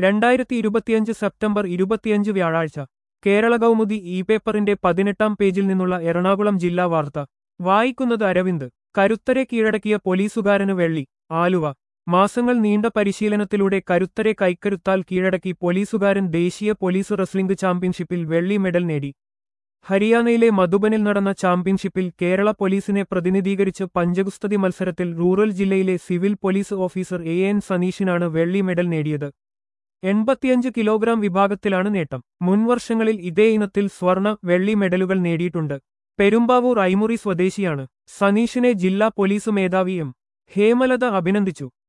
രണ്ടായിരത്തി ഇരുപത്തിയഞ്ച് സെപ്റ്റംബർ ഇരുപത്തിയഞ്ച് വ്യാഴാഴ്ച കേരള കൗമുദി ഇ പേപ്പറിന്റെ പതിനെട്ടാം പേജിൽ നിന്നുള്ള എറണാകുളം ജില്ലാ വാർത്ത വായിക്കുന്നത് അരവിന്ദ് കരുത്തരെ കീഴടക്കിയ പോലീസുകാരന് വെള്ളി ആലുവ മാസങ്ങൾ നീണ്ട പരിശീലനത്തിലൂടെ കരുത്തരെ കൈക്കരുത്താൽ കീഴടക്കി പോലീസുകാരൻ ദേശീയ പോലീസ് റെസ്ലിംഗ് ചാമ്പ്യൻഷിപ്പിൽ വെള്ളി മെഡൽ നേടി ഹരിയാനയിലെ മധുബനിൽ നടന്ന ചാമ്പ്യൻഷിപ്പിൽ കേരള പോലീസിനെ പ്രതിനിധീകരിച്ച് പഞ്ചഗുസ്തതി മത്സരത്തിൽ റൂറൽ ജില്ലയിലെ civil police officer A N സനീഷിനാണ് വെള്ളി മെഡൽ നേടിയത് എൺപത്തിയഞ്ച് കിലോഗ്രാം വിഭാഗത്തിലാണ് നേട്ടം മുൻവർഷങ്ങളിൽ ഇതേ ഇനത്തിൽ സ്വർണ വെള്ളി മെഡലുകൾ നേടിയിട്ടുണ്ട് പെരുമ്പാവൂർ ഐമുറി സ്വദേശിയാണ് സനീഷിനെ ജില്ലാ പോലീസ് മേധാവി എം ഹേമലത അഭിനന്ദിച്ചു